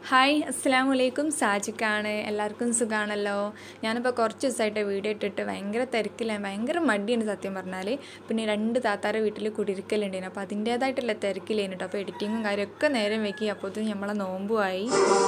hi അസ്സാം വലൈക്കും സാജിക്കാണ് എല്ലാവർക്കും സുഖമാണല്ലോ ഞാനിപ്പോൾ കുറച്ച് ദിവസമായിട്ട് വീഡിയോ ഇട്ടിട്ട് ഭയങ്കര തിരക്കിലാണ് ഭയങ്കര മടിയാണ് സത്യം പറഞ്ഞാൽ പിന്നെ രണ്ട് താത്താരെ വീട്ടിൽ കുടിരിക്കലുണ്ടായിരുന്നു അപ്പോൾ അതിൻ്റേതായിട്ടുള്ള തിരക്കിലേന് കേട്ടോ അപ്പോൾ എഡിറ്റിങ്ങും കാര്യമൊക്കെ നേരം വെക്കി അപ്പോഴത്തേക്കും നമ്മളെ നോമ്പുമായി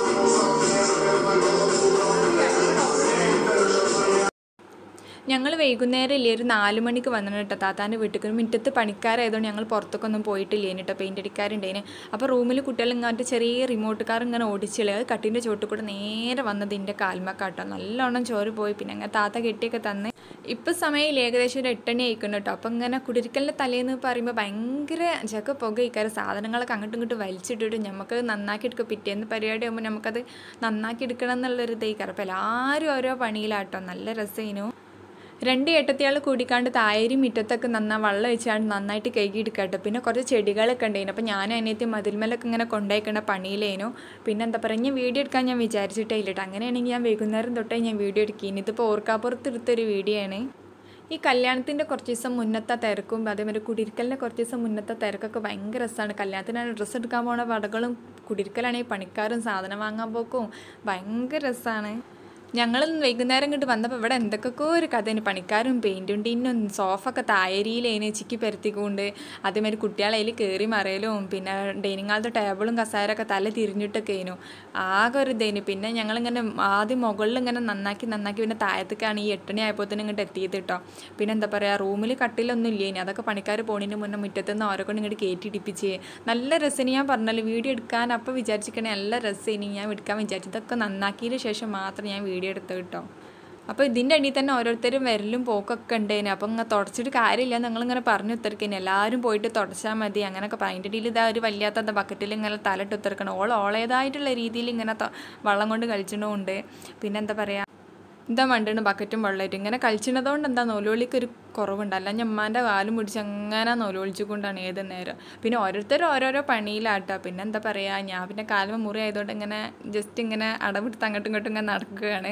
ഞങ്ങൾ വൈകുന്നേരം ഇല്ലേ ഒരു നാല് മണിക്ക് വന്നിട്ട് കേട്ടോ താത്താൻ്റെ വീട്ടിൽ മുറ്റത്ത് പണിക്കാരായതുകൊണ്ട് ഞങ്ങൾ പുറത്തേക്കൊന്നും പോയിട്ടില്ല കേട്ടോ പെയിൻ്റ് അടിക്കാറുണ്ടേന് അപ്പോൾ റൂമിൽ കുട്ടികൾ ഇങ്ങോട്ട് ചെറിയ റിമോട്ട് കാർ ഇങ്ങനെ ഓടിച്ചില്ല അത് കട്ടിൻ്റെ ചോട്ടിൽ കൂടെ നേരെ വന്നത് എൻ്റെ കാൽമക്കാട്ടോ നല്ലോണം ചോറ് പോയി പിന്നെ അങ്ങനെ താത്ത കെട്ടിയൊക്കെ തന്ന് ഇപ്പം സമയം ഏകദേശം ഒരു എട്ടണി ആയിക്കുന്നു കേട്ടോ അപ്പം ഇങ്ങനെ കുടിരിക്കലിൻ്റെ തലേന്ന് പറയുമ്പോൾ ഭയങ്കര ചക്ക പുക ഇക്കാരം സാധനങ്ങളൊക്കെ അങ്ങോട്ടും ഇങ്ങോട്ടും വലിച്ചിട്ടിട്ട് നമുക്ക് നന്നാക്കി എടുക്കുക പിറ്റേന്ന് പരിപാടി ആകുമ്പോൾ നമുക്കത് നന്നാക്കി എടുക്കണം എന്നുള്ളൊരു ഇതായിക്കാരം അപ്പോൾ എല്ലാവരും ഓരോ പണിയിലാട്ടോ നല്ല രസമായിരുന്നു രണ്ട് ഏട്ടത്തിയാൾ കൂടിക്കാണ്ട് തായരി മുറ്റത്തൊക്കെ നന്നാ വെള്ളം വെച്ചാണ്ട് നന്നായിട്ട് കഴുകിയെടുക്കട്ടെ പിന്നെ കുറച്ച് ചെടികളൊക്കെ ഉണ്ടായിരുന്നു അപ്പോൾ ഞാൻ അതിനകത്ത് മതിൽമേലൊക്കെ ഇങ്ങനെ കൊണ്ടുപോയിക്കണ പണിയിലേനു പിന്നെ എന്താ പറയുക ഞാൻ വീഡിയോ എടുക്കാൻ ഞാൻ വിചാരിച്ചിട്ടേ ഇല്ലട്ടോ അങ്ങനെയാണെങ്കിൽ ഞാൻ വൈകുന്നേരം തൊട്ടേ ഞാൻ വീഡിയോ എടുക്കിനി ഇതിപ്പോൾ ഓർക്കാപ്പുറത്ത് എടുത്തൊരു വീഡിയോ ആണ് ഈ കല്യാണത്തിൻ്റെ കുറച്ച് ദിവസം മുന്നത്തെ തിരക്കും അതേമാതിരി കുടിരിക്കലിൻ്റെ കുറച്ച് ദിവസം മുന്നത്തെ തിരക്കൊക്കെ ഭയങ്കര രസമാണ് കല്യാണത്തിനാണ് ഡ്രസ്സ് എടുക്കാൻ പോണ വടകളും കുടിരിക്കലാണെങ്കിൽ പണിക്കാരും സാധനം വാങ്ങാൻ പോക്കും ഭയങ്കര രസമാണ് ഞങ്ങൾ വൈകുന്നേരം ഇങ്ങോട്ട് വന്നപ്പോൾ ഇവിടെ എന്തൊക്കെയൊക്കെ ഒരു കഥയാണ് പണിക്കാരും പെയിൻറ്റും ടീനും സോഫൊക്കെ തായരിയിലേന് ചിക്കി പരത്തിക്കൊണ്ട് അതേമാതിരി കുട്ടികളെ അതിൽ കയറി മറയലും പിന്നെ ഡൈനിങ് ഹാളത്തെ ടേബിളും കസാരൊക്കെ തല തിരിഞ്ഞിട്ടൊക്കെ ആയിരുന്നു ആകെ ഒരു ഇതേനു പിന്നെ ഞങ്ങളിങ്ങനെ ആദ്യം മുകളിൽ ഇങ്ങനെ നന്നാക്കി നന്നാക്കി പിന്നെ താഴത്തേക്കാണ് ഈ എട്ടണി ആയപ്പോൾ തന്നെ ഇങ്ങോട്ട് എത്തിയത് കേട്ടോ പിന്നെ എന്താ പറയുക റൂമിൽ കട്ടിലൊന്നും ഇല്ലേനി അതൊക്കെ പണിക്കാർ പോണതിന് മുന്നേ മുറ്റത്തുനിന്ന് ഓരോ കൊണ്ട് ഇങ്ങോട്ട് കയറ്റിയിടിപ്പിച്ച് നല്ല രസത്തിന് ഞാൻ പറഞ്ഞല്ലോ വീഡിയോ എടുക്കാൻ അപ്പോൾ വിചാരിച്ചിരിക്കണേ നല്ല രസമായിനി ഞാൻ എടുക്കാൻ വിചാരിച്ചു ഇതൊക്കെ നന്നാക്കിയതിന് ശേഷം മാത്രം ഞാൻ വീഡിയോ എടുത്ത് കേട്ടോ അപ്പോൾ ഇതിൻ്റെ അടിയിൽ തന്നെ ഓരോരുത്തരും വരലും പോക്കൊക്കെ ഉണ്ടേനെ അപ്പം ഇങ്ങനെ തുടച്ചിട്ട് കാര്യമില്ല നിങ്ങളിങ്ങനെ പറഞ്ഞു ഉത്തരക്കേനെ എല്ലാവരും പോയിട്ട് തുടച്ചാൽ മതി അങ്ങനെയൊക്കെ അതിൻ്റെ ഇടയിൽ ഇതാ ഒരു വല്ലാത്ത എന്താ ബക്കറ്റിൽ ഇങ്ങനെ തലയിട്ട് ഉത്തരക്കണം ഓൾ ഓളേതായിട്ടുള്ള രീതിയിൽ ഇങ്ങനെ വെള്ളം കൊണ്ട് കളിച്ചിട്ടുമുണ്ട് പിന്നെ എന്താ പറയുക എന്താ മണ്ടാണ് ബക്കറ്റും വെള്ളമായിട്ട് ഇങ്ങനെ കളിച്ചിണതുകൊണ്ട് എന്താ നൊലോളിക്ക് ഒരു കുറവുണ്ട് അല്ല ഞമ്മാൻ്റെ കാലും പിടിച്ച് അങ്ങനെ നൊലോളിച്ചുകൊണ്ടാണ് ഏത് നേരം പിന്നെ ഓരോരുത്തരും ഓരോരോ പണിയിലാട്ടോ പിന്നെ എന്താ പറയുക ഞാൻ പിന്നെ കാലുമ മുറി ആയതുകൊണ്ട് ഇങ്ങനെ ജസ്റ്റ് ഇങ്ങനെ അടവിടുത്ത് അങ്ങോട്ടും ഇങ്ങോട്ടും ഇങ്ങനെ നടക്കുകയാണ്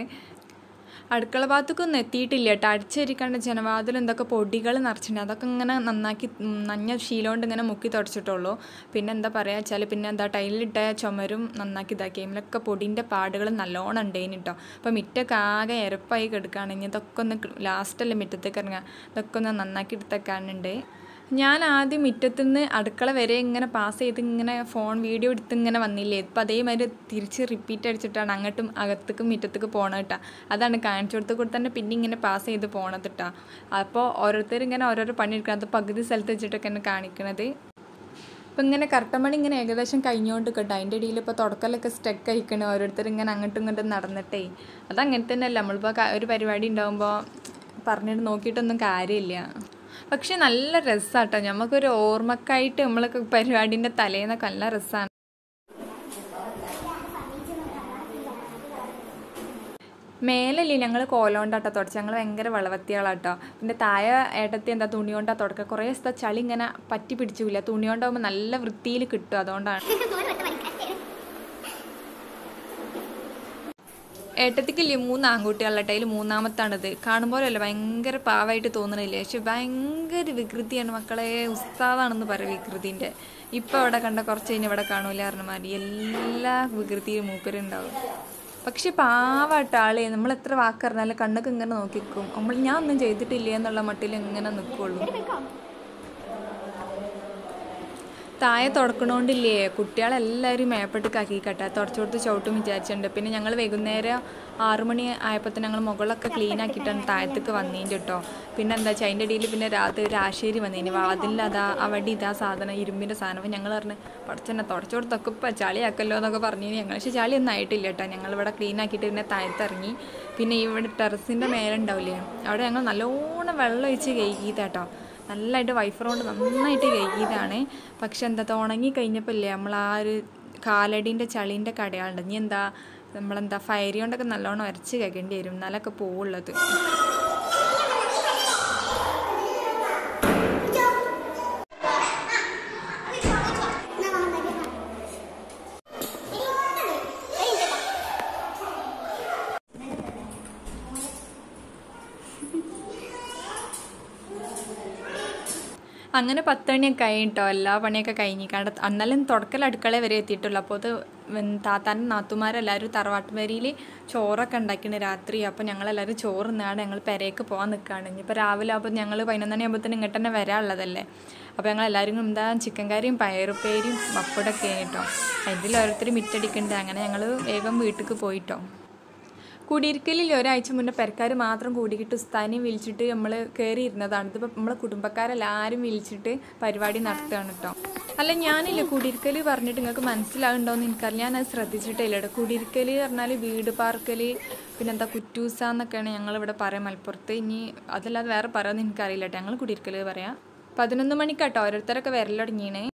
അടുക്കള ഭാഗത്തേക്കൊന്നും എത്തിയിട്ടില്ല കേട്ടോ അടിച്ചരിക്കാണ്ട് ജനവാതിൽ എന്തൊക്കെ പൊടികൾ നിറച്ചിട്ടുണ്ട് അതൊക്കെ ഇങ്ങനെ നന്നാക്കി നഞ്ഞ ശീലം ഇങ്ങനെ മുക്കി തുടച്ചിട്ടുള്ളൂ പിന്നെ എന്താ പറയുക വെച്ചാൽ പിന്നെ എന്താ ടൈലിട്ട ചുമരും നന്നാക്കി ഇതാക്കി അതിലൊക്കെ പൊടിൻ്റെ പാടുകൾ നല്ലോണം ഉണ്ടേനി കേട്ടോ അപ്പോൾ മിറ്റൊക്കെ ആകെ എരപ്പായി കിടക്കുകയാണെങ്കിൽ ഇതൊക്കെ ഒന്ന് ലാസ്റ്റല്ലേ മുറ്റത്തേക്ക് ഇറങ്ങുക ഇതൊക്കെ ഒന്ന് നന്നാക്കി എടുത്തേക്കാനുണ്ട് ഞാൻ ആദ്യം മുറ്റത്തുനിന്ന് അടുക്കള വരെ ഇങ്ങനെ പാസ് ചെയ്ത് ഇങ്ങനെ ഫോൺ വീഡിയോ എടുത്ത് ഇങ്ങനെ വന്നില്ലേ ഇപ്പം അതേമാതിരി തിരിച്ച് റിപ്പീറ്റ് അടിച്ചിട്ടാണ് അങ്ങോട്ടും അകത്തേക്കും മുറ്റത്തേക്ക് പോകണം കേട്ടോ അതാണ് കാണിച്ചു കൊടുത്ത് കൂടെ തന്നെ പിന്നെ ഇങ്ങനെ പാസ് ചെയ്ത് പോകണത് കേട്ടോ അപ്പോൾ ഓരോരുത്തർ ഇങ്ങനെ ഓരോരോ പണി എടുക്കണം അത് പകുതി സ്ഥലത്ത് വെച്ചിട്ടൊക്കെ എന്നെ കാണിക്കണത് ഇപ്പം ഇങ്ങനെ കറക്റ്റമണി ഇങ്ങനെ ഏകദേശം കഴിഞ്ഞുകൊണ്ട് കേട്ടോ അതിൻ്റെ ഇടയിൽ ഇപ്പോൾ തുടക്കലൊക്കെ സ്റ്റക്ക് അയക്കണം ഓരോരുത്തർ ഇങ്ങനെ അങ്ങോട്ടും ഇങ്ങോട്ടും നടന്നിട്ടേ അതങ്ങനെ തന്നെയല്ല നമ്മളിപ്പോൾ ഒരു പരിപാടി ഉണ്ടാകുമ്പോൾ പറഞ്ഞിട്ട് നോക്കിയിട്ടൊന്നും കാര്യമില്ല പക്ഷെ നല്ല രസമാട്ടോ നമുക്കൊരു ഓർമ്മക്കായിട്ട് നമ്മളൊക്കെ പരിപാടിൻ്റെ തലേന്നൊക്കെ നല്ല രസമാണ് മേലല്ലേ ഞങ്ങൾ കോലോണ്ടാട്ടോ തുടച്ച് ഞങ്ങൾ ഭയങ്കര വളവത്തിയാളാട്ടോ പിന്നെ താഴെ ഏട്ടത്തി എന്താ തുണി കൊണ്ടാ തുടക്കുക കുറേ ദിവസത്തെ ചളി ഇങ്ങനെ പറ്റി പിടിച്ചില്ല തുണി കൊണ്ടാകുമ്പോൾ നല്ല വൃത്തിയിൽ കിട്ടും അതുകൊണ്ടാണ് ഏട്ടത്തിക്കില്ലേ മൂന്ന് ആൺകുട്ടികളുടെ അതിൽ മൂന്നാമത്താണിത് കാണുമ്പോഴല്ല ഭയങ്കര പാവമായിട്ട് തോന്നണില്ലേ പക്ഷെ ഭയങ്കര വികൃതിയാണ് മക്കളെ ഉസ്താദാണെന്ന് പറയും വികൃതിൻ്റെ ഇപ്പം അവിടെ കണ്ട കുറച്ച് കഴിഞ്ഞ് ഇവിടെ കാണൂല പറഞ്ഞ മാതിരി എല്ലാ വികൃതിയും മൂപ്പരുണ്ടാവും പക്ഷെ പാവാട്ട ആളെ നമ്മൾ എത്ര വാക്കറിഞ്ഞാലും കണ്ണൊക്കെ ഇങ്ങനെ നോക്കിക്കും നമ്മൾ ഞാൻ ഒന്നും ചെയ്തിട്ടില്ല എന്നുള്ള മട്ടിൽ ഇങ്ങനെ നിൽക്കുള്ളൂ താഴെ തുടക്കണോണ്ടില്ലേ കുട്ടികളെല്ലാവരും മേപ്പട്ടിക്കാക്കി കട്ടെ തുടച്ചു കൊടുത്ത് ചവിട്ടും വിചാരിച്ചിട്ടുണ്ട് പിന്നെ ഞങ്ങൾ വൈകുന്നേരം ആറുമണി ആയപ്പോൾ തന്നെ ഞങ്ങൾ മുകളിലൊക്കെ ക്ലീൻ ആക്കിയിട്ടാണ് താഴത്തേക്ക് വന്നേൻ്റെ കേട്ടോ പിന്നെ എന്താ വെച്ചാൽ അതിൻ്റെ ഇടയിൽ പിന്നെ രാത്രി ഒരു ആശേരി വന്നേന് വാതിലിൽ അതാ അവിടെ ഇതാ സാധനം ഇരുമ്പിൻ്റെ സാധനം അപ്പോൾ ഞങ്ങൾ പറഞ്ഞ് പഠിച്ചെന്നെ തുടച്ചു കൊടുത്തൊക്കെ ഇപ്പം ചളിയാക്കല്ലോ എന്നൊക്കെ പറഞ്ഞു ഞങ്ങൾ പക്ഷേ ചളി ഒന്നും ആയിട്ടില്ല കേട്ടോ ഞങ്ങളിവിടെ ക്ലീൻ ആക്കിയിട്ട് പിന്നെ താഴത്തിറങ്ങി പിന്നെ ഇവിടെ ടെറസിൻ്റെ മേലെ ഉണ്ടാവില്ലേ അവിടെ ഞങ്ങൾ നല്ലോണം വെള്ളം ഒഴിച്ച് കഴുകിയതാട്ടോ നല്ലതായിട്ട് വൈഫർ കൊണ്ട് നന്നായിട്ട് കഴുകിയതാണ് പക്ഷെ എന്താ ഉണങ്ങി കഴിഞ്ഞപ്പോൾ ഇല്ലേ നമ്മൾ ആ ഒരു കാലടീൻ്റെ ചളീൻ്റെ കടയാളുണ്ട് ഇനി എന്താ നമ്മളെന്താ ഫയറി കൊണ്ടൊക്കെ നല്ലോണം അരച്ച് കേൾക്കേണ്ടി വരും എന്നാലൊക്കെ പോവുള്ളത് അങ്ങനെ പത്തണിയൊക്കെ ആയി കേട്ടോ എല്ലാ പണിയൊക്കെ കഴിഞ്ഞിക്കാണ്ട് അന്നലും തുടക്കൽ അടുക്കള വരെ എത്തിയിട്ടുള്ളൂ അപ്പോൾ അത് താത്താൻ്റെ നാത്തുമാരെല്ലാവരും തറവാട്ടുപേരിയിൽ ചോറൊക്കെ ഉണ്ടാക്കിയാണ് രാത്രി അപ്പോൾ ഞങ്ങളെല്ലാവരും ചോറ് നിന്നാണ് ഞങ്ങൾ പെരേക്ക് പോകാൻ നിൽക്കുകയാണ് ഇനിയിപ്പോൾ രാവിലെ ആകുമ്പോൾ ഞങ്ങൾ പതിനൊന്ന് മണിയാകുമ്പോഴത്തേനും ഇങ്ങോട്ട് തന്നെ വരാനുള്ളതല്ലേ അപ്പോൾ ഞങ്ങൾ എല്ലാവരും എന്താ ചിക്കൻ കറിയും പയറുപ്പേരിയും പപ്പടമൊക്കെ കേട്ടോ അതിൽ ഓരോരുത്തർ മിറ്റടിക്കുന്നുണ്ട് അങ്ങനെ ഞങ്ങൾ വേഗം വീട്ടിലേക്ക് പോയിട്ടോ കുടിയിരിക്കലിൽ ഒരാഴ്ച മുന്നേ പെരക്കാർ മാത്രം കൂടിയിട്ട് ഉസ്താനെയും വിളിച്ചിട്ട് നമ്മൾ കയറി ഇരുന്നതാണ് ഇതിപ്പോൾ നമ്മളെ കുടുംബക്കാരെല്ലാവരും വിളിച്ചിട്ട് പരിപാടി നടത്തുകയാണ് കേട്ടോ അല്ല ഞാനില്ല കുടിയിരിക്കൽ പറഞ്ഞിട്ട് നിങ്ങൾക്ക് മനസ്സിലാവുണ്ടോയെന്ന് എനിക്കറിയില്ല ഞാനത് ശ്രദ്ധിച്ചിട്ടില്ല കേട്ടോ കുടിയിരിക്കൽ പറഞ്ഞാൽ വീട് പാർക്കൽ പിന്നെന്താ കുറ്റൂസ എന്നൊക്കെയാണ് ഞങ്ങളിവിടെ പറയാം മലപ്പുറത്ത് ഇനി അതല്ലാതെ വേറെ പറയാമെന്ന് എനിക്കറിയില്ല കേട്ടോ ഞങ്ങൾ കുടിയിരിക്കൽ പറയാം പതിനൊന്ന് മണിക്കാട്ടോ ഓരോരുത്തരൊക്കെ വരലൊടങ്ങിയണേ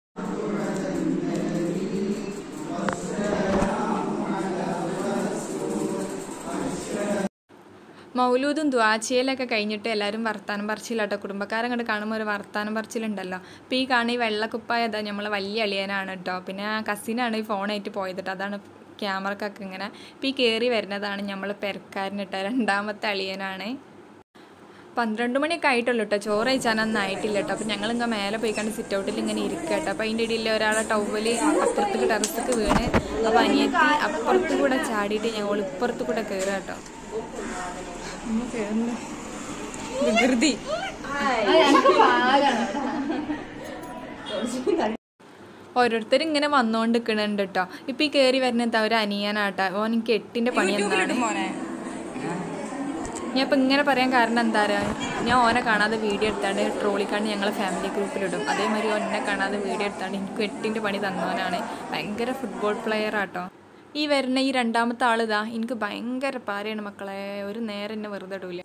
മൗലൂദും ദ്വാച്ചയിലൊക്കെ കഴിഞ്ഞിട്ട് എല്ലാവരും വർത്താനം പറിച്ചില്ലാട്ടോ കുടുംബക്കാരെ കണ്ട് കാണുമ്പോൾ ഒരു വർത്താനം പറിച്ചിലുണ്ടല്ലോ അപ്പോൾ ഈ കാണി വെള്ളക്കുപ്പായതാ നമ്മളെ വലിയ അളിയനാണ് കേട്ടോ പിന്നെ ആ കസിനാണ് ഈ ഫോണായിട്ട് പോയത് കേട്ടോ അതാണ് ക്യാമറക്കൊക്കെ ഇങ്ങനെ ഇപ്പോൾ ഈ കയറി വരുന്നതാണ് നമ്മൾ പെരക്കാരൻ കേട്ടോ രണ്ടാമത്തെ അളിയനാണ് പന്ത്രണ്ട് മണിയൊക്കെ ആയിട്ടുള്ളൂ കേട്ടോ ചോറ് കഴിച്ചാനൊന്നും ആയിട്ടില്ല കേട്ടോ അപ്പോൾ ഞങ്ങൾ ഇങ്ങനെ മേലെ പോയി കണ്ട് സിറ്റ് ഔട്ടിൽ ഇങ്ങനെ ഇരിക്കുക കേട്ടോ അപ്പോൾ അതിൻ്റെ ഇടയിൽ ഒരാളെ ടൗവല് അപ്പുറത്തേക്ക് ടെറസക്ക് വീണ് അപ്പോൾ അനിയത്തി അപ്പുറത്ത് കൂടെ ചാടിയിട്ട് ഞങ്ങൾ ഇപ്പുറത്ത് കൂടെ കയറുക കേട്ടോ വികൃതി ഓരോരുത്തർ ഇങ്ങനെ വന്നുകൊണ്ട് നിൽക്കണുണ്ട് കേട്ടോ ഇപ്പം ഈ കയറി വരുന്നത് ഒരു അനിയനാട്ടോ ഓൻ എനിക്ക് എട്ടിൻ്റെ പണി എന്താണ് ഞാൻ ഇപ്പം ഇങ്ങനെ പറയാൻ കാരണം എന്താ പറയുക ഞാൻ ഓനെ കാണാതെ വീഡിയോ എടുത്താണ്ട് ട്രോളിക്കാണ്ട് ഞങ്ങളെ ഫാമിലി ഗ്രൂപ്പിലിടും അതേമാതിരി ഓനെ കാണാതെ വീഡിയോ എടുത്താണ്ട് എനിക്ക് എട്ടിൻ്റെ പണി തന്നവനാണ് ഭയങ്കര ഫുട്ബോൾ പ്ലെയർ ആട്ടോ ഈ വരുന്ന ഈ രണ്ടാമത്തെ ആളിതാ എനിക്ക് ഭയങ്കര പാരയാണ് മക്കളെ ഒരു നേരം എന്നെ വെറുതെ ഇടൂല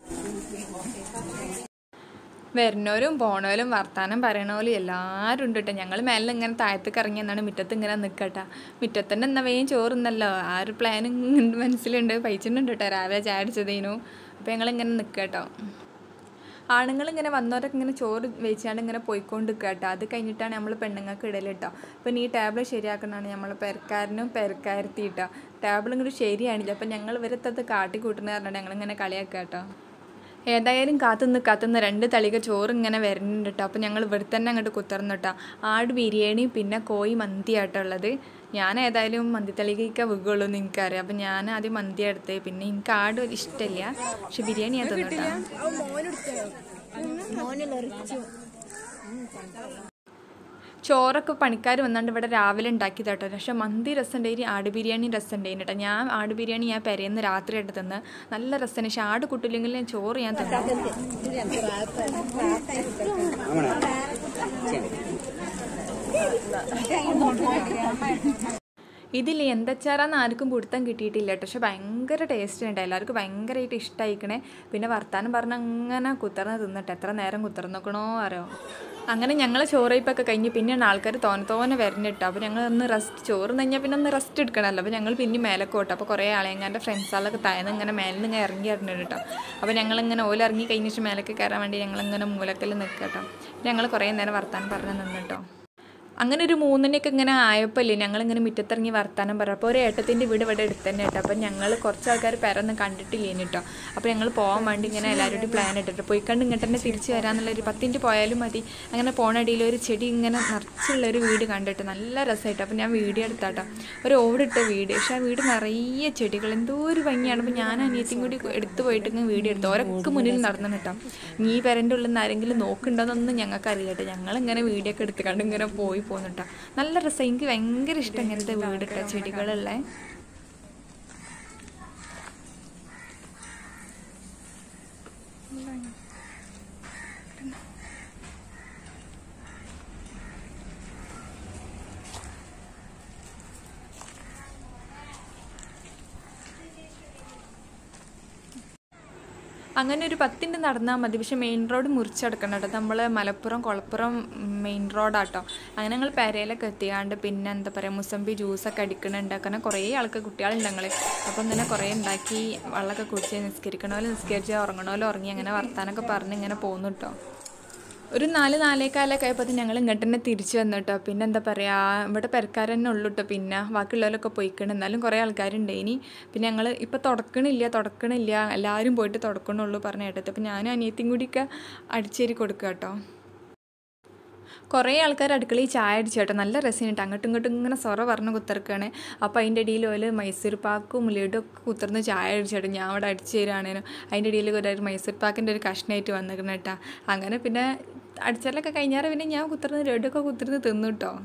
വരുന്നവരും പോണവരും വർത്താനം പറയണവരും എല്ലാവരും ഉണ്ട് കേട്ടോ ഞങ്ങൾ മേലെ ഇങ്ങനെ താഴത്തേക്ക് ഇറങ്ങി എന്നാണ് മുറ്റത്ത് ഇങ്ങനെ നിൽക്കട്ടെ മുറ്റത്തന്നെ എന്നാ വേഗം ചോറുന്നല്ലോ ആ ഒരു പ്ലാൻ മനസ്സിലുണ്ട് പൈച്ചുണ്ട് കേട്ടോ രാവിലെ ചാടിച്ചതേനു അപ്പോൾ ഞങ്ങളിങ്ങനെ നിൽക്കുക കേട്ടോ ആണുങ്ങൾ ഇങ്ങനെ വന്നവരൊക്കെ ഇങ്ങനെ ചോറ് വെച്ചാണ്ട് ഇങ്ങനെ പോയിക്കൊണ്ട് നിൽക്കുക കേട്ടോ അത് കഴിഞ്ഞിട്ടാണ് നമ്മൾ പെണ്ണുങ്ങൾക്ക് ഇടൽ കേട്ടോ അപ്പം ഈ ടേബിൾ ശരിയാക്കണതാണ് നമ്മൾ പെരക്കാരനും പെരക്കാരത്തി കേട്ടോ ടേബിൾ ഇങ്ങോട്ട് ശരിയാണില്ല അപ്പം ഞങ്ങൾ ഇവരത്തത് കാട്ടി കൂട്ടുന്ന പറഞ്ഞാൽ ഞങ്ങളിങ്ങനെ കളിയാക്കുക കേട്ടോ ഏതായാലും കാത്തുനിന്ന് കാത്തുനിന്ന് രണ്ട് തളിക ചോറ് ഇങ്ങനെ വരുന്നുണ്ട് കേട്ടോ അപ്പോൾ ഞങ്ങൾ ഇവിടെ തന്നെ അങ്ങോട്ട് കുത്തർന്നു കേട്ടോ ആട് ബിരിയാണി പിന്നെ കോഴി മന്തി ആയിട്ടുള്ളത് ഞാൻ ഏതായാലും മന്തി തളികയ്ക്ക് വിഗുള്ളൂ എന്ന് എനിക്കറിയാം അപ്പം ഞാൻ ആദ്യം മന്തി എടുത്തേ പിന്നെ എനിക്ക് ആട് ഇഷ്ടമില്ല പക്ഷെ ബിരിയാണി ഞാൻ തന്നു കേട്ടോ ചോറൊക്കെ പണിക്കാർ വന്നാണ്ട് ഇവിടെ രാവിലെ ഉണ്ടാക്കി കേട്ടോ പക്ഷേ മന്തി രസം ഉണ്ടായി ആട് ബിരിയാണി രസം ഉണ്ടായി കേട്ടോ ഞാൻ ആട് ബിരിയാണി ഞാൻ പെരയുന്ന രാത്രി ആയിട്ട് തന്ന് നല്ല രസമാണ് പക്ഷെ ആട് കൂട്ടില്ലെങ്കിൽ ഞാൻ ചോറ് ഞാൻ തന്നു ഇതിൽ എന്തച്ചാറാന്ന് ആർക്കും പിടുത്തം കിട്ടിയിട്ടില്ല കേട്ടോ പക്ഷെ ഭയങ്കര ടേസ്റ്റ് ഉണ്ട് എല്ലാവർക്കും ഭയങ്കരമായിട്ട് ഇഷ്ടമായിക്കണേ പിന്നെ വർത്താനം പറഞ്ഞ് അങ്ങനെ കുത്തർന്ന് തിന്നിട്ട് എത്ര നേരം കുത്തർന്നോക്കണോ അറിയോ അങ്ങനെ ഞങ്ങൾ ചോറയിപ്പൊക്കെ കഴിഞ്ഞ് പിന്നെയാണ് ആൾക്കാർ തോനെ തോനെ വരുന്നിട്ട് അപ്പോൾ ഞങ്ങൾ ഒന്ന് റെസ്റ്റ് ചോറ് കഴിഞ്ഞാൽ പിന്നെ ഒന്ന് റെസ്റ്റ് എടുക്കണമല്ലോ അപ്പോൾ ഞങ്ങൾ പിന്നെ മേലെ കോട്ടെ അപ്പോൾ കുറേ ആളെങ്ങാൻ്റെ ഫ്രണ്ട്സുകളൊക്കെ താഴ്ന്ന് ഇങ്ങനെ മേലിൽ നിന്ന് ഇങ്ങനെ ഇറങ്ങി ഇറങ്ങിയിട്ട് കേട്ടോ അപ്പോൾ ഞങ്ങളിങ്ങനെ ഓല ഇറങ്ങി കഴിഞ്ഞിട്ട് മേലേക്ക് കയറാൻ വേണ്ടി ഞങ്ങളിങ്ങനെ മൂലക്കൽ നിൽക്കുക കേട്ടോ ഞങ്ങൾ കുറേ നേരം വർത്താനം പറഞ്ഞ് നിന്നിട്ടോ അങ്ങനെ ഒരു മൂന്നിനൊക്കെ ഇങ്ങനെ ആയപ്പോഴല്ലേ ഞങ്ങളിങ്ങനെ മുറ്റത്തിറങ്ങി വർത്താനം പറയാം അപ്പോൾ ഒരു ഏട്ടത്തിൻ്റെ വീട് ഇവിടെ അടുത്ത് തന്നെ കേട്ടോ അപ്പം ഞങ്ങൾ കുറച്ച് ആൾക്കാർ പേരൊന്നും കണ്ടിട്ടില്ലേന് കേട്ടോ അപ്പോൾ ഞങ്ങൾ പോകാൻ വേണ്ടി ഇങ്ങനെ എല്ലാവരും പ്ലാൻ ഇട്ടിട്ട് പോയി കണ്ട് ഇങ്ങോട്ട് തന്നെ തിരിച്ച് വരാമെന്നുള്ള ഒരു പത്തിൻ്റെ പോയാലും മതി അങ്ങനെ പോണടിയിൽ ഒരു ചെടി ഇങ്ങനെ നിറച്ചുള്ള ഒരു വീട് കണ്ടിട്ട് നല്ല രസമായിട്ട് അപ്പോൾ ഞാൻ വീഡിയോ എടുത്താട്ടോ ഒരു ഓടിട്ട വീട് പക്ഷേ ആ വീട് നിറയെ ചെടികൾ എന്തോ ഒരു ഭംഗിയാണ് അപ്പോൾ ഞാൻ അനിയത്തിയും കൂടി എടുത്ത് പോയിട്ട് ഇങ്ങനെ വീഡിയോ എടുത്തു ഓരൊക്കെ മുന്നിൽ നടന്നു കേട്ടോ നീ പേരൻ്റെ ഉള്ളിൽ നിന്ന് ആരെങ്കിലും നോക്കുന്നുണ്ടോയെന്നൊന്നും ഞങ്ങൾക്ക് അറിയില്ല കേട്ടോ ഞങ്ങളിങ്ങനെ വീഡിയോ ഒക്കെ എടുത്ത് കണ്ട് ഇങ്ങനെ പോയി പോകുന്നുട്ടോ നല്ല രസം എനിക്ക് ഭയങ്കര ഇഷ്ടം ഇങ്ങനത്തെ വീടിട്ട ചെടികളുള്ള അങ്ങനെ ഒരു പത്തിൻ്റെ നടന്നാൽ മതി പക്ഷെ മെയിൻ റോഡ് മുറിച്ചെടുക്കണം കേട്ടോ നമ്മൾ മലപ്പുറം കുളപ്പുറം മെയിൻ റോഡാട്ടോ അങ്ങനെ ഞങ്ങൾ പെരയിലൊക്കെ എത്തിയാണ്ട് പിന്നെ എന്താ പറയുക മുസമ്പി ജ്യൂസൊക്കെ അടിക്കണുണ്ട് കാരണം കുറേ ആൾക്ക് കുട്ടികളുണ്ട് ഞങ്ങൾ അപ്പോൾ ഇങ്ങനെ കുറേ ഉണ്ടാക്കി വെള്ളമൊക്കെ കുടിച്ച് നിസ്കരിക്കണമല്ലോ നിസ്കരിച്ച് ഉറങ്ങണമല്ലോ ഉറങ്ങി അങ്ങനെ വർത്താനൊക്കെ പറഞ്ഞ് ഇങ്ങനെ പോകുന്നു കേട്ടോ ഒരു നാല് നാലേക്കാലൊക്കെ ആയപ്പോൾ ഞങ്ങൾ ഇങ്ങോട്ട് തന്നെ തിരിച്ചു വന്നു കേട്ടോ പിന്നെ എന്താ പറയുക ഇവിടെ പെരക്കാർ തന്നെ ഉള്ളു കേട്ടോ പിന്നെ ബാക്കിയുള്ളവരൊക്കെ പോയിക്കണം എന്നാലും കുറേ ആൾക്കാരുണ്ട് ഇനി പിന്നെ ഞങ്ങൾ ഇപ്പോൾ തുടക്കണില്ല തുടക്കണില്ല എല്ലാവരും പോയിട്ട് തുടക്കണുള്ളൂ പറഞ്ഞ കേട്ടത് അപ്പോൾ ഞാനും അനിയത്തിയും കൂടിയൊക്കെ അടിച്ചേരി കൊടുക്കുക കേട്ടോ കുറേ ആൾക്കാർ അടുക്കളയിൽ ചായ അടിച്ചു കേട്ടോ നല്ല രസമായിട്ട് അങ്ങോട്ടും ഇങ്ങോട്ടും ഇങ്ങനെ സൊറ പറഞ്ഞ് കുത്തിറക്കുകയാണ് അപ്പോൾ അതിൻ്റെ ഇടയിൽ ഓല് മൈസൂർ പാക്കും ലഡു ഒക്കെ കുത്തിർന്ന് ചായ അടിച്ചു കേട്ടോ ഞാൻ അവിടെ അടിച്ചു തരാണേനും അതിൻ്റെ ഇടയിൽ ഒരു മൈസൂർ പാക്കിൻ്റെ ഒരു കഷ്ണമായിട്ട് വന്നിരിക്കണം കേട്ടോ അങ്ങനെ പിന്നെ അടിച്ചാലൊക്കെ കഴിഞ്ഞാൽ പിന്നെ ഞാൻ കുത്തിർന്ന് ലഡു ഒക്കെ കുത്തിർന്ന് തിന്നു കേട്ടോ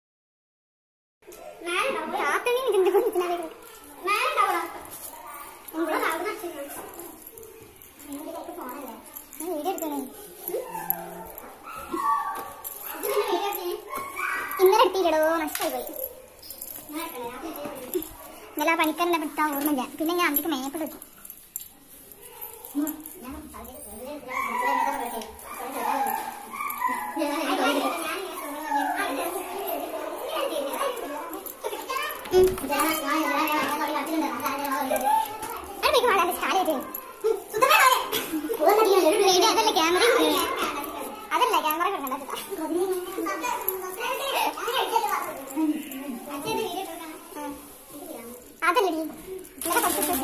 ഇന്നലെ എടുത്തില്ലടോ നഷ്ടമായി പോയി ഇന്നലെ ആ പണിക്കാരനെ വിട്ടാ ഓർമ്മയില്ല പിന്നെ ഞാൻ അഞ്ചിക്ക് മേപ്പിട്ട് വെച്ചു അതല്ല ക്യാമറ അതല്ല ക്യാമറ അതല്ലടി ഇന്നലെ പഠിപ്പിച്ചു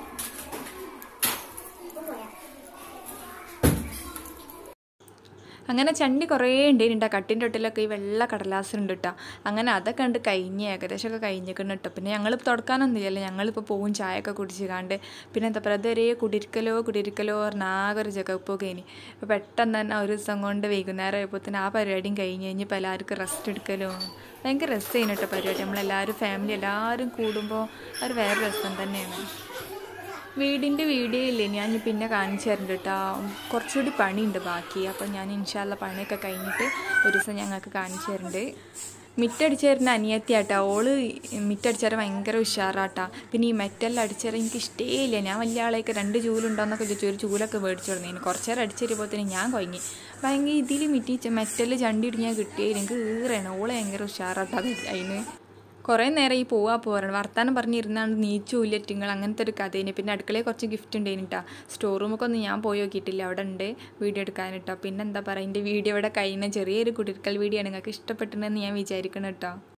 അങ്ങനെ ചണ്ടി കുറേ ഉണ്ടായിരുന്നു കേട്ടോ കട്ടിൻ്റെ ഒട്ടിലൊക്കെ ഈ വെള്ള കടലാസുണ്ട് കേട്ടോ അങ്ങനെ അതൊക്കെ ഉണ്ട് കഴിഞ്ഞ് ഏകദേശമൊക്കെ കഴിഞ്ഞേക്കണം കേട്ടോ പിന്നെ ഞങ്ങൾ തുടക്കാനൊന്നും ഇല്ലല്ലോ ഞങ്ങളിപ്പോൾ പോവും ചായയൊക്കെ കുടിച്ച് കാണ്ട് പിന്നെ എന്താ പറയുക ഇതുവരെ കുടിരിക്കലോ കുടിരിക്കലോ പറഞ്ഞാൽ ആകെ ഒരു ജഗപ്പൊക്കെ ഇനി അപ്പോൾ പെട്ടെന്ന് തന്നെ ഒരു ദിവസം കൊണ്ട് വൈകുന്നേരം ആയപ്പോൾ ആ പരിപാടിയും കഴിഞ്ഞ് കഴിഞ്ഞപ്പോൾ എല്ലാവർക്കും റെസ്റ്റ് എടുക്കലും ഭയങ്കര രസമായിരുന്നു കേട്ടോ പരിപാടി നമ്മളെല്ലാവരും ഫാമിലി എല്ലാവരും കൂടുമ്പോൾ അത് വേറെ രസം തന്നെയാണ് വീടിൻ്റെ വീഡിയോ ഇല്ലേ ഞാൻ പിന്നെ കാണിച്ചു തരുന്നുണ്ട് കേട്ടോ കുറച്ചുകൂടി പണിയുണ്ട് ബാക്കി അപ്പോൾ ഞാൻ ഇൻഷാല്ല പണിയൊക്കെ കഴിഞ്ഞിട്ട് ഒരു ദിവസം ഞങ്ങൾക്ക് കാണിച്ചു തരുന്നുണ്ട് മിറ്റടിച്ചു തരുന്ന അനിയത്തിയാട്ടാ ഓള് മിറ്റടിച്ചാൽ ഭയങ്കര ഉഷാറാട്ടാ പിന്നെ ഈ മെറ്റലിൽ അടിച്ചാൽ എനിക്ക് ഇഷ്ടേ ഇല്ല ഞാൻ വലിയ ആളെയൊക്കെ രണ്ട് ചൂലുണ്ടോയെന്നൊക്കെ ചോദിച്ചു ഒരു ചൂലൊക്കെ മേടിച്ചു കൊടുന്നു കുറച്ച് നേരം അടിച്ചേരുമ്പോൾ തന്നെ ഞാൻ കൊയങ്ങി ഭയങ്കര ഇതിൽ മിറ്റി മെറ്റലിൽ ചണ്ടി ഇടിഞ്ഞാൽ കിട്ടിയേ എനിക്ക് ഈറയാണ് ഓളെ ഭയങ്കര ഉഷാറാട്ടാ അത് അതിന് കുറേ നേരം ഈ പോവാ പോരണം വർത്താനം പറഞ്ഞിരുന്നാണ് നീച്ചു ഇല്ലറ്റിങ്ങൾ അങ്ങനത്തെ ഒരു കഥേനെ പിന്നെ അടുക്കളയിൽ കുറച്ച് ഗിഫ്റ്റ് ഉണ്ടായിട്ടാ സ്റ്റോർ റൂമൊക്കെ ഒന്നും ഞാൻ പോയി നോക്കിയിട്ടില്ല അവിടെ ഉണ്ട് വീഡിയോ എടുക്കാനിട്ടോ പിന്നെ എന്താ പറയുക എൻ്റെ വീഡിയോ ഇവിടെ കഴിഞ്ഞ ചെറിയൊരു കുടിരിക്കൽ വീഡിയോ ആണ് നിങ്ങൾക്ക് ഇഷ്ടപ്പെട്ടിട്ടുണ്ടെന്ന് ഞാൻ വിചാരിക്കണം കേട്ടോ